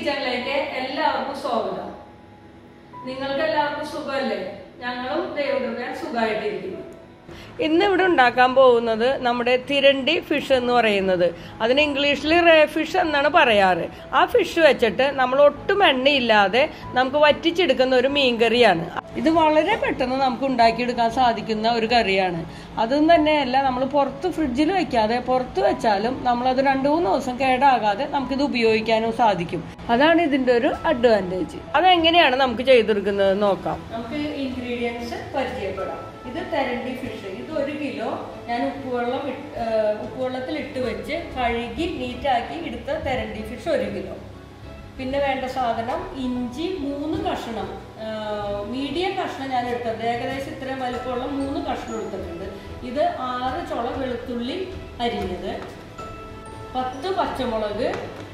കിച്ചണിലേക്ക് എല്ലാവർക്കും സ്വാഗതം നിങ്ങൾക്ക് എല്ലാവർക്കും സുഖമല്ലേ ഞങ്ങളും ദൈവകൃപയാൽ സുഖമായിട്ടിരിക്കുന്നു ഇന്ന് ഇവിടെ ഉണ്ടാക്കാൻ പോകുന്നത് നമ്മുടെ തിരണ്ടി ഫിഷ് എന്ന് പറയുന്നത് അതിന് ഇംഗ്ലീഷിൽ റേ ഫിഷ് എന്നാണ് പറയാറ് ആ ഫിഷ് വെച്ചിട്ട് നമ്മൾ ഒട്ടും എണ്ണയില്ലാതെ നമുക്ക് വറ്റിച്ചെടുക്കുന്ന ഒരു മീൻകറിയാണ് ഇത് വളരെ പെട്ടെന്ന് നമുക്ക് ഉണ്ടാക്കിയെടുക്കാൻ സാധിക്കുന്ന ഒരു കറിയാണ് അതും തന്നെയല്ല നമ്മൾ പുറത്ത് ഫ്രിഡ്ജിൽ വെക്കാതെ പുറത്ത് വെച്ചാലും നമ്മളത് രണ്ടു മൂന്ന് ദിവസം കേടാകാതെ നമുക്കിത് ഉപയോഗിക്കാനും സാധിക്കും അതാണ് ഇതിന്റെ ഒരു അഡ്വാൻറ്റേജ് അതെങ്ങനെയാണ് നമുക്ക് ചെയ്തെടുക്കുന്നത് നോക്കാം നമുക്ക് ഇൻഗ്രീഡിയൻസ് പരിചയപ്പെടാം ഇത് തെരണ്ടി ഫിഷ് ഇത് ഒരു കിലോ ഞാൻ ഉപ്പുവെള്ളം ഇട്ട് ഏഹ് ഉപ്പുവെള്ളത്തിൽ ഇട്ട് വെച്ച് കഴുകി നീറ്റാക്കി എടുത്ത തെരണ്ടി ഫിഷ് ഒരു കിലോ പിന്നെ വേണ്ട സാധനം ഇഞ്ചി മൂന്ന് കഷ്ണം മീഡിയം കഷ്ണം ഞാൻ എടുത്തത് ഏകദേശം ഇത്രയും വലുപ്പമുള്ള മൂന്ന് കഷ്ണം എടുത്തിട്ടുണ്ട് ഇത് ആറ് ചുള വെളുത്തുള്ളി അരിഞ്ഞത് പത്ത് പച്ചമുളക്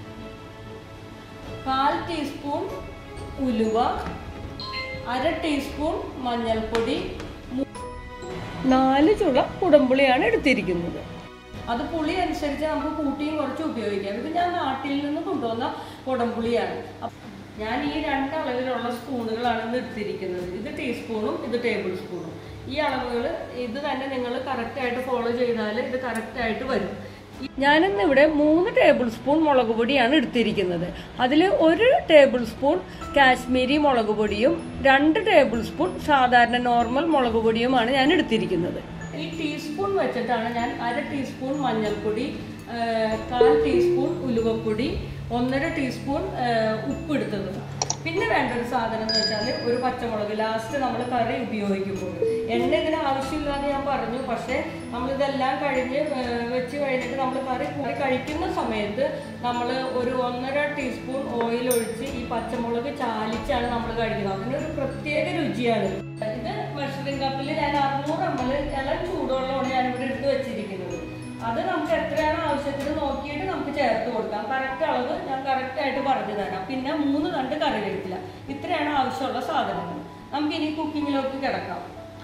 കാൽ ടീസ്പൂൺ ഉലുവ അര ടീസ്പൂൺ മഞ്ഞൾപ്പൊടി മു- നാല് ചുള കുടംപുളിയാണ് എടുത്തിരിക്കുന്നത് അത് പുളി അനുസരിച്ച് നമുക്ക് കൂട്ടിയും കുറച്ച് ഉപയോഗിക്കാം ഇത് ഞാൻ നാട്ടിൽ നിന്ന് കൊണ്ടുവന്ന കുടംപുളിയാണ് അപ്പ- ഞാൻ ഈ രണ്ട് അളവിലുള്ള സ്പൂണുകളാണ് ഇന്ന് എടുത്തിരിക്കുന്നത് ഇത് ടീസ്പൂണും ഇത് ടേബിൾ സ്പൂണും ഈ അളവുകൾ ഇത് തന്നെ നിങ്ങൾ കറക്റ്റായിട്ട് ഫോളോ ചെയ്താൽ ഇത് കറക്റ്റായിട്ട് വരും ഞാനിന്ന് ഇവിടെ മൂന്ന് ടേബിൾ സ്പൂൺ മുളക് പൊടിയാണ് എടുത്തിരിക്കുന്നത് അതിൽ ഒരു ടേബിൾ സ്പൂൺ കാശ്മീരി മുളക് പൊടിയും രണ്ട് ടേബിൾ സ്പൂൺ സാധാരണ നോർമൽ മുളക് പൊടിയുമാണ് ഞാൻ എടുത്തിരിക്കുന്നത് ഈ ടീസ്പൂൺ വെച്ചിട്ടാണ് ഞാൻ അര ടീസ്പൂൺ മഞ്ഞൾപ്പൊടി ആ, കാൽ ടീസ്പൂൺ ഉലുവപ്പൊടി ഒന്നര ടീസ്പൂൺ ആ, ഉപ്പ് എടുത്തത് പിന്നെ വേണ്ട ഒരു സാധനം എന്ന് വെച്ചാൽ ഒരു പച്ചമുളക് ലാസ്റ്റ് നമ്മൾ കറി ഉപയോഗിക്കുമ്പോൾ എണ്ണ ഇതിന് ആവശ്യമില്ലാതെ ഞാൻ പറഞ്ഞു പക്ഷേ നമ്മളിതെല്ലാം കഴിഞ്ഞ് ഏർ, വെച്ച് കഴിഞ്ഞിട്ട് നമ്മൾ കറി കറി കഴിക്കുന്ന സമയത്ത് നമ്മൾ ഒരു ഒന്നര ടീസ്പൂൺ ഓയിൽ ഒഴിച്ച് ഈ പച്ചമുളക് ചാലിച്ചാണ് നമ്മൾ കഴിക്കുന്നത് അതിനൊരു പ്രത്യേക രുചിയാണ് ഇത് മെഷറിംഗ് കപ്പിൽ ഞാൻ അറുന്നൂറ് എം എൽ ഇളം ചൂടുവെള്ളമാണ് ഞാൻ ഇവിടെ എടുത്ത് വെച്ചിരിക്കുന്നത് അത് നമുക്ക് എത്രയാണ് ആവശ്യത്തിന് നോക്കിയിട്ട് നമുക്ക് ചേർത്ത് കൊടുക്കാം കറക്റ്റ് അളവ് ഞാൻ കറക്റ്റ് ആയിട്ട് പറഞ്ഞു തരാം പിന്നെ മൂന്ന് തണ്ട് കറി കഴിക്കില്ല ഇത്രയാണ് ആവശ്യമുള്ള സാധനങ്ങൾ നമുക്ക് ഇനി കുക്കിങ്ങിലേക്ക് കിടക്കാം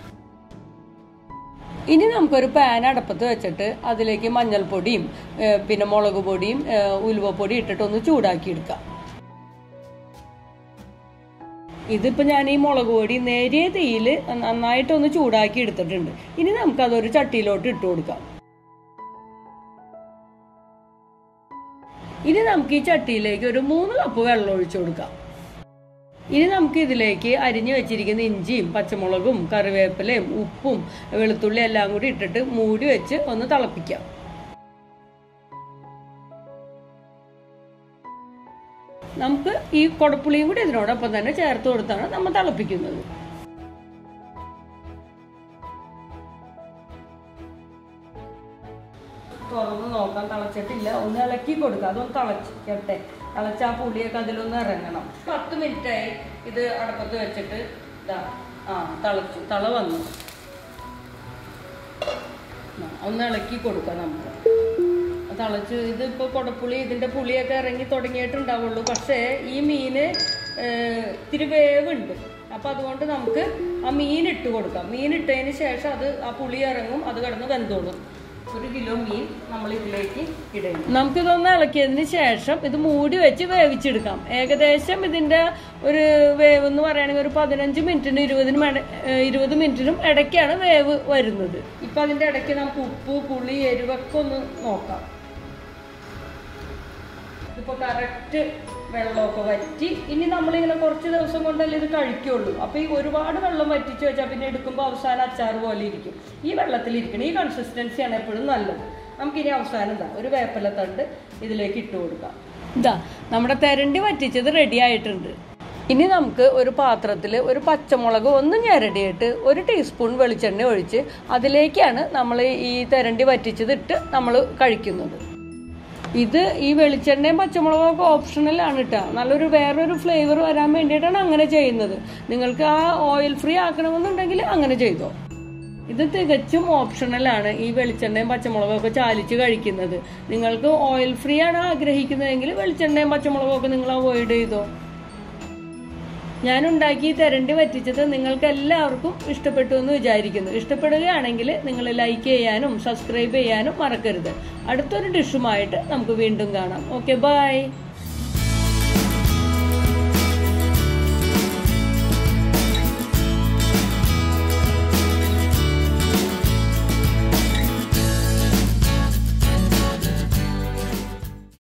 ഇനി നമുക്കൊരു പാൻ അടപ്പത്ത് വെച്ചിട്ട് അതിലേക്ക് മഞ്ഞൾപ്പൊടിയും ഏഹ്, പിന്നെ മുളക് പൊടിയും ഏഹ്, ഉലുവപ്പൊടി ഇട്ടിട്ട് ഒന്ന് ചൂടാക്കി എടുക്കാം ഇതിപ്പോ ഞാൻ ഈ മുളക് പൊടി നേരിയ തീയിൽ നന്നായിട്ടൊന്ന് ചൂടാക്കി എടുത്തിട്ടുണ്ട് ഇനി നമുക്കതൊരു ചട്ടിയിലോട്ട് ഇട്ട് കൊടുക്കാം ഇനി നമുക്ക് ഈ ചട്ടിയിലേക്ക് ഒരു മൂന്ന് കപ്പ് വെള്ളം ഒഴിച്ചു കൊടുക്കാം ഇനി നമുക്ക് ഇതിലേക്ക് അരിഞ്ഞു വെച്ചിരിക്കുന്ന ഇഞ്ചിയും പച്ചമുളകും കറിവേപ്പിലയും ഉപ്പും വെളുത്തുള്ളി എല്ലാം കൂടി ഇട്ടിട്ട് മൂടി വെച്ച് ഒന്ന് തിളപ്പിക്കാം നമുക്ക് ഈ കൊടപ്പുളിയും കൂടി ഇതിനോടൊപ്പം തന്നെ ചേർത്ത് കൊടുത്താണ് നമ്മൾ തിളപ്പിക്കുന്നത് തുറന്ന് നോക്കാം തിളച്ചിട്ടില്ല ഒന്ന് ഇളക്കി കൊടുക്കുക അതൊന്ന് തിളച്ചിക്കട്ടെ തിളച്ച ആ പുളിയൊക്കെ അതിലൊന്ന് ഇറങ്ങണം പത്ത് മിനിറ്റായി ഇത് അടപ്പത്ത് വെച്ചിട്ട് ഇതാ ആ തിളച്ചു തള വന്നു ആ, ഒന്ന് ഇളക്കി കൊടുക്കാം നമ്മൾ തിളച്ച് ഇതിപ്പോൾ കുടപ്പുളി ഇതിൻ്റെ പുളിയൊക്കെ ഇറങ്ങി തുടങ്ങിയിട്ടുണ്ടാവുള്ളൂ പക്ഷേ ഈ മീന് ഏഹ്, ഇത്തിരി വേവുണ്ട് അപ്പം അതുകൊണ്ട് നമുക്ക് ആ മീൻ ഇട്ട് കൊടുക്കാം മീൻ ഇട്ടതിന് ശേഷം അത് ആ പുളി ഇറങ്ങും അത് കിടന്ന് വെന്തോളും ഒരു കിലോ മീൻ നമ്മൾ ഇതിലേക്ക് ഇടണം നമുക്കിതൊന്ന് ഇളക്കിയതിന് ശേഷം ഇത് മൂടി വെച്ച് വേവിച്ചെടുക്കാം ഏകദേശം ഇതിന്റെ ഒരു വേവ് എന്ന് പറയുകയാണെങ്കിൽ ഒരു പതിനഞ്ച് മിനിറ്റിനും ഇരുപതിനും ഇട- ഏഹ് ഇരുപത് മിനിറ്റിനും ഇടയ്ക്കാണ് വേവ് വരുന്നത് ഇപ്പൊ അതിന്റെ ഇടയ്ക്ക് നമുക്ക് ഉപ്പ് പുളി എരിവൊക്കെ ഒന്ന് നോക്കാം ഇതിപ്പോ കറക്റ്റ് വെള്ളമൊക്കെ വറ്റി ഇനി നമ്മളിങ്ങനെ കുറച്ച് ദിവസം കൊണ്ടല്ലേ ഇത് കഴിക്കുള്ളൂ അപ്പൊ ഈ ഒരുപാട് വെള്ളം വറ്റിച്ച് വെച്ചാൽ പിന്നെ എടുക്കുമ്പോൾ അവസാനം അച്ചാർ പോലെ ഇരിക്കും ഈ വെള്ളത്തിലിരിക്കണം ഈ കൺസിസ്റ്റൻസിയാണ് എപ്പോഴും നല്ലത് നമുക്കിനി അവസാനം ഇതാ ഒരു വേപ്പിലത്തണ്ട് ഇതിലേക്ക് ഇട്ട് കൊടുക്കാം ഇതാ നമ്മുടെ തെരണ്ടി വറ്റിച്ചത് റെഡി ആയിട്ടുണ്ട് ഇനി നമുക്ക് ഒരു പാത്രത്തിൽ ഒരു പച്ചമുളക് ഒന്ന് ഞെരടിയിട്ട് ഒരു ടീസ്പൂൺ വെളിച്ചെണ്ണ ഒഴിച്ച് അതിലേക്കാണ് നമ്മൾ ഈ തെരണ്ടി വറ്റിച്ചത് ഇട്ട് നമ്മൾ കഴിക്കുന്നത് ഇത് ഈ വെളിച്ചെണ്ണയും പച്ചമുളകും ഒക്കെ ഓപ്ഷണലാണ് കേട്ടോ നല്ലൊരു വേറൊരു ഫ്ലേവർ വരാൻ വേണ്ടിയിട്ടാണ് അങ്ങനെ ചെയ്യുന്നത് നിങ്ങൾക്ക് ആ ഓയിൽ ഫ്രീ ആക്കണമെന്നുണ്ടെങ്കിൽ അങ്ങനെ ചെയ്തോ ഇത് തികച്ചും ഓപ്ഷണലാണ് ഈ വെളിച്ചെണ്ണയും പച്ചമുളകും ഒക്കെ ചാലിച്ച് കഴിക്കുന്നത് നിങ്ങൾക്ക് ഓയിൽ ഫ്രീ ആണ് ആഗ്രഹിക്കുന്നതെങ്കിൽ വെളിച്ചെണ്ണയും പച്ചമുളകും ഒക്കെ നിങ്ങൾ അവോയ്ഡ് ചെയ്തോ ഞാൻ ഉണ്ടാക്കി ഈ തെരണ്ടി വറ്റിച്ചത് നിങ്ങൾക്ക് എല്ലാവർക്കും ഇഷ്ടപ്പെട്ടു എന്ന് വിചാരിക്കുന്നു ഇഷ്ടപ്പെടുകയാണെങ്കിൽ നിങ്ങൾ ലൈക്ക് ചെയ്യാനും സബ്സ്ക്രൈബ് ചെയ്യാനും മറക്കരുത് അടുത്തൊരു ഡിഷുമായിട്ട് നമുക്ക് വീണ്ടും കാണാം ഓക്കെ ബൈ